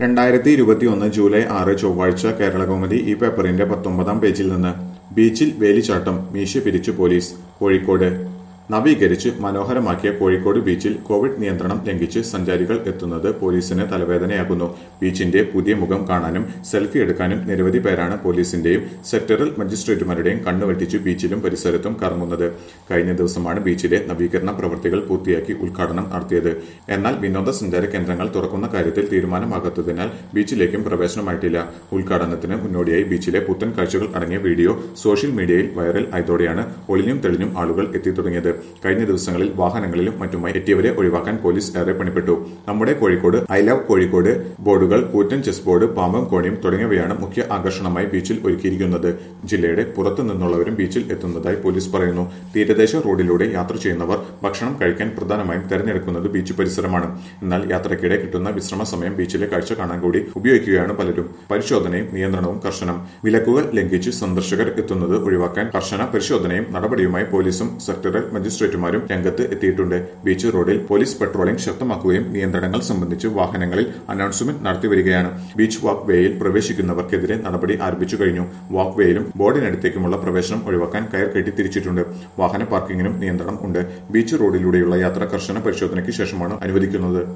രണ്ടായിരത്തി ഇരുപത്തിയൊന്ന് ജൂലൈ ആറ് ചൊവ്വാഴ്ച കേരളകൗമുദി ഈ പേപ്പറിന്റെ പത്തൊമ്പതാം പേജിൽ നിന്ന് ബീച്ചിൽ വേലിച്ചാട്ടം മീശ പിരിച്ചു പോലീസ് കോഴിക്കോട് നവീകരിച്ച് മനോഹരമാക്കിയ കോഴിക്കോട് ബീച്ചിൽ കോവിഡ് നിയന്ത്രണം ലംഘിച്ച് സഞ്ചാരികൾ എത്തുന്നത് പോലീസിന് തലവേദനയാകുന്നു ബീച്ചിന്റെ പുതിയ മുഖം കാണാനും സെൽഫി എടുക്കാനും നിരവധി പേരാണ് പോലീസിന്റെയും സെക്ടറൽ മജിസ്ട്രേറ്റുമാരുടെയും കണ്ണുവെട്ടിച്ച് ബീച്ചിലും പരിസരത്തും കറങ്ങുന്നത് കഴിഞ്ഞ ദിവസമാണ് ബീച്ചിലെ നവീകരണ പ്രവൃത്തികൾ പൂർത്തിയാക്കി ഉദ്ഘാടനം നടത്തിയത് എന്നാൽ വിനോദസഞ്ചാര കേന്ദ്രങ്ങൾ തുറക്കുന്ന കാര്യത്തിൽ തീരുമാനമാകാത്തതിനാൽ ബീച്ചിലേക്കും പ്രവേശനമായിട്ടില്ല ഉദ്ഘാടനത്തിന് മുന്നോടിയായി ബീച്ചിലെ പുത്തൻ കാഴ്ചകൾ അടങ്ങിയ വീഡിയോ സോഷ്യൽ മീഡിയയിൽ വൈറൽ ആയതോടെയാണ് ഒളിഞ്ഞും തെളിഞ്ഞും ആളുകൾ എത്തിത്തുടങ്ങിയത് കഴിഞ്ഞ ദിവസങ്ങളിൽ വാഹനങ്ങളിലും മറ്റുമായി എത്തിയവരെ ഒഴിവാക്കാൻ പോലീസ് ഏറെ പണിപ്പെട്ടു നമ്മുടെ കോഴിക്കോട് ഐ ലവ് കോഴിക്കോട് ബോർഡുകൾ കൂറ്റൻ ചെസ് ബോർഡ് പാമ്പം കോണിയും തുടങ്ങിയവയാണ് മുഖ്യ ആകർഷണമായി ബീച്ചിൽ ഒരുക്കിയിരിക്കുന്നത് ജില്ലയുടെ പുറത്തു നിന്നുള്ളവരും ബീച്ചിൽ എത്തുന്നതായി പോലീസ് പറയുന്നു തീരദേശ റോഡിലൂടെ യാത്ര ചെയ്യുന്നവർ ഭക്ഷണം കഴിക്കാൻ പ്രധാനമായും തെരഞ്ഞെടുക്കുന്നത് ബീച്ച് പരിസരമാണ് എന്നാൽ യാത്രയ്ക്കിടെ കിട്ടുന്ന വിശ്രമ സമയം ബീച്ചിലെ കാഴ്ച കാണാൻ കൂടി ഉപയോഗിക്കുകയാണ് പലരും പരിശോധനയും നിയന്ത്രണവും കർശനം വിലക്കുകൾ ലംഘിച്ച് സന്ദർശകർ എത്തുന്നത് ഒഴിവാക്കാൻ കർശന പരിശോധനയും നടപടിയുമായി പോലീസും സെക്ടറൽ മജിസ്ട്രേറ്റുമാരും രംഗത്ത് എത്തിയിട്ടുണ്ട് ബീച്ച് റോഡിൽ പോലീസ് പെട്രോളിംഗ് ശക്തമാക്കുകയും നിയന്ത്രണങ്ങൾ സംബന്ധിച്ച് വാഹനങ്ങളിൽ അനൗൺസ്മെന്റ് നടത്തിവരികയാണ് ബീച്ച് വാക്ക് വേയിൽ പ്രവേശിക്കുന്നവർക്കെതിരെ നടപടി ആരംഭിച്ചു കഴിഞ്ഞു വാക്ക് വേയിലും ബോർഡിനടുത്തേക്കുമുള്ള പ്രവേശനം ഒഴിവാക്കാൻ കയർ കെട്ടി തിരിച്ചിട്ടുണ്ട് വാഹന പാർക്കിംഗിനും നിയന്ത്രണം ഉണ്ട് ബീച്ച് റോഡിലൂടെയുള്ള യാത്ര കർശന പരിശോധനയ്ക്ക് ശേഷമാണ് അനുവദിക്കുന്നത്